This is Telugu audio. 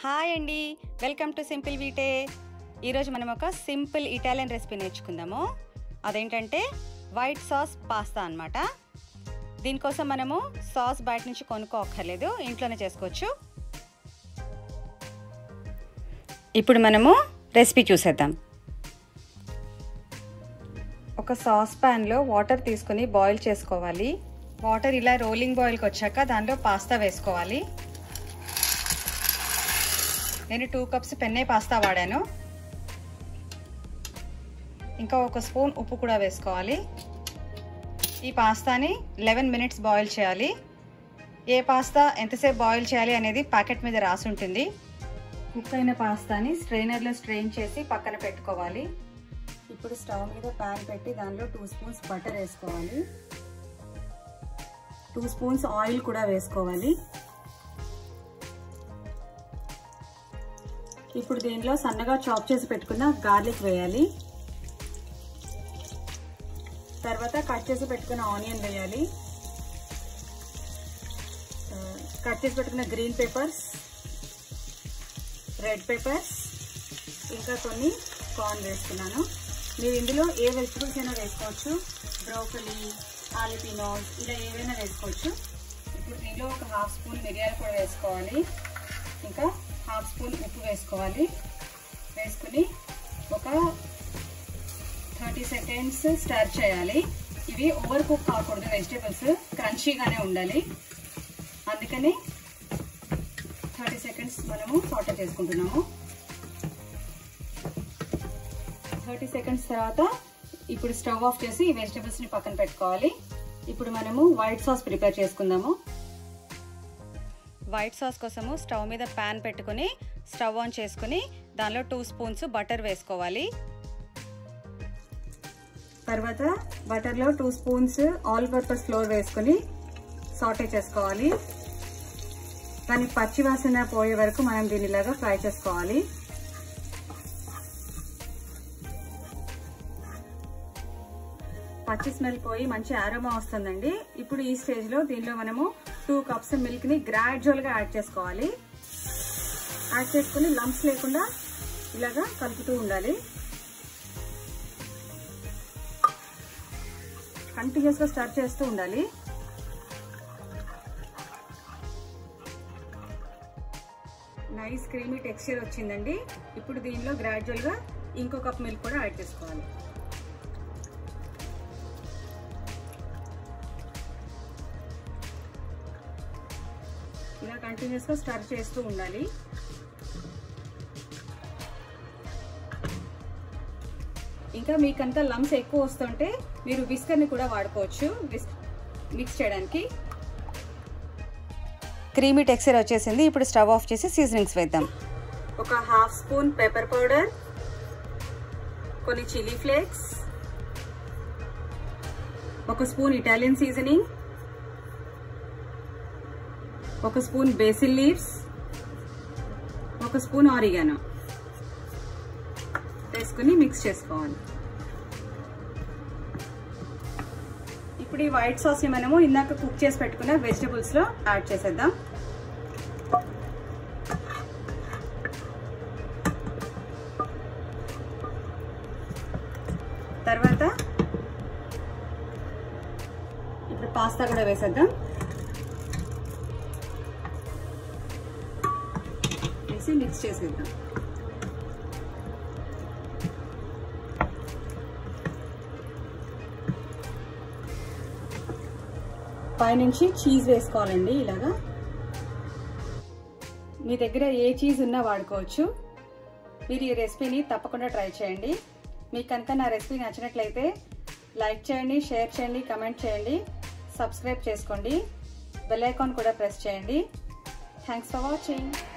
హాయ్ అండి వెల్కమ్ టు సింపుల్ వీటే ఈరోజు మనం ఒక సింపుల్ ఇటాలియన్ రెసిపీ నేర్చుకుందాము అదేంటంటే వైట్ సాస్ పాస్తా అన్నమాట దీనికోసం మనము సాస్ బయట నుంచి కొనుక్కోక్కర్లేదు ఇంట్లోనే చేసుకోవచ్చు ఇప్పుడు మనము రెసిపీ చూసేద్దాం ఒక సాస్ ప్యాన్లో వాటర్ తీసుకొని బాయిల్ చేసుకోవాలి వాటర్ ఇలా రోలింగ్ బాయిల్కి వచ్చాక దానిలో పాస్తా వేసుకోవాలి నేను టూ కప్స్ పెన్నే పాస్తా వాడాను ఇంకా ఒక స్పూన్ ఉప్పు కూడా వేసుకోవాలి ఈ పాస్తాని లెవెన్ మినిట్స్ బాయిల్ చేయాలి ఏ పాస్తా ఎంతసేపు బాయిల్ చేయాలి అనేది ప్యాకెట్ మీద రాసి ఉంటుంది కుక్ అయిన పాస్తాని స్ట్రైనర్లో స్ట్రెయిన్ చేసి పక్కన పెట్టుకోవాలి ఇప్పుడు స్టవ్ మీద ప్యాన్ పెట్టి దానిలో టూ స్పూన్స్ బటర్ వేసుకోవాలి టూ స్పూన్స్ ఆయిల్ కూడా వేసుకోవాలి ఇప్పుడు దీనిలో సన్నగా చాప్ చేసి పెట్టుకున్న గార్లిక్ వేయాలి తర్వాత కట్ చేసి పెట్టుకున్న ఆనియన్ వేయాలి కట్ చేసి పెట్టుకున్న గ్రీన్ పేపర్స్ రెడ్ పేపర్స్ ఇంకా కొన్ని కార్న్ వేస్తున్నాను మీరు ఇందులో ఏ వెజిటబుల్స్ అయినా వేసుకోవచ్చు బ్రోకలీ ఆలిపినోస్ ఇలా ఏవైనా వేసుకోవచ్చు ఇప్పుడు దీనిలో ఒక హాఫ్ స్పూన్ మిరియాలు కూడా వేసుకోవాలి ఇంకా హాఫ్ స్పూన్ ఉప్పు వేసుకోవాలి వేసుకుని ఒక థర్టీ సెకండ్స్ స్టర్ చేయాలి ఇవి ఓవర్ కుక్ కాకూడదు వెజిటేబుల్స్ క్రంచీగానే ఉండాలి అందుకని థర్టీ సెకండ్స్ మనము సాల్ట్ చేసుకుంటున్నాము థర్టీ సెకండ్స్ తర్వాత ఇప్పుడు స్టవ్ ఆఫ్ చేసి ఈ వెజిటేబుల్స్ని పక్కన పెట్టుకోవాలి ఇప్పుడు మనము వైట్ సాస్ ప్రిపేర్ చేసుకుందాము వైట్ సాస్ కోసము స్టవ్ మీద ప్యాన్ పెట్టుకుని స్టవ్ ఆన్ చేసుకుని దానిలో టూ స్పూన్స్ బటర్ వేసుకోవాలి తర్వాత బటర్లో two spoons all purpose flour వేసుకుని సాటే చేసుకోవాలి దాని పచ్చి వాసన పోయే వరకు మనం దీని ఇలాగా ఫ్రై చేసుకోవాలి పచ్చి స్మెల్ పోయి మంచి ఆరోమా వస్తుందండి ఇప్పుడు ఈ స్టేజ్లో దీనిలో మనము టూ కప్స్ మిల్క్ని గ్రాడ్యువల్గా యాడ్ చేసుకోవాలి యాడ్ చేసుకుని లంప్స్ లేకుండా ఇలాగా కలుపుతూ ఉండాలి కంటిన్యూస్గా స్టార్ట్ చేస్తూ ఉండాలి నైస్ క్రీమీ టెక్స్చర్ వచ్చిందండి ఇప్పుడు దీనిలో గ్రాడ్యువల్గా ఇంకో కప్ మిల్క్ కూడా యాడ్ చేసుకోవాలి ఇలా కంటిన్యూస్గా స్టర్ చేస్తూ ఉండాలి ఇంకా మీకంతా లమ్స్ ఎక్కువ వస్తుంటే మీరు విస్కర్ని కూడా వాడుకోవచ్చు మిక్స్ చేయడానికి క్రీమీ టెక్స్చర్ వచ్చేసింది ఇప్పుడు స్టవ్ ఆఫ్ చేసి సీజనింగ్స్ వేద్దాం ఒక హాఫ్ స్పూన్ పెప్పర్ పౌడర్ కొన్ని చిల్లీ ఫ్లేక్స్ ఒక స్పూన్ ఇటాలియన్ సీజనింగ్ ఒక స్పూన్ బేసిల్ లీవ్స్ ఒక స్పూన్ ఆరిగానో వేసుకుని మిక్స్ చేసుకోవాలి ఇప్పుడు ఈ వైట్ సాస్ని మనము ఇందాక కుక్ చేసి పెట్టుకున్న వెజిటబుల్స్లో యాడ్ చేసేద్దాం తర్వాత ఇప్పుడు పాస్తా కూడా వేసేద్దాం వేసి మిక్స్ చేసేద్దాం పైనుంచి చీజ్ వేసుకోవాలండి ఇలాగా మీ దగ్గర ఏ చీజ్ ఉన్నా వాడుకోవచ్చు మీరు ఈ రెసిపీని తప్పకుండా ట్రై చేయండి మీకు కనుక నా రెసిపీ నచ్చినట్లయితే లైక్ చేయండి షేర్ చేయండి కమెంట్ చేయండి సబ్స్క్రైబ్ చేసుకోండి బెల్ ఐకాన్ కూడా ప్రెస్ చేయండి థ్యాంక్స్ ఫర్ వాచింగ్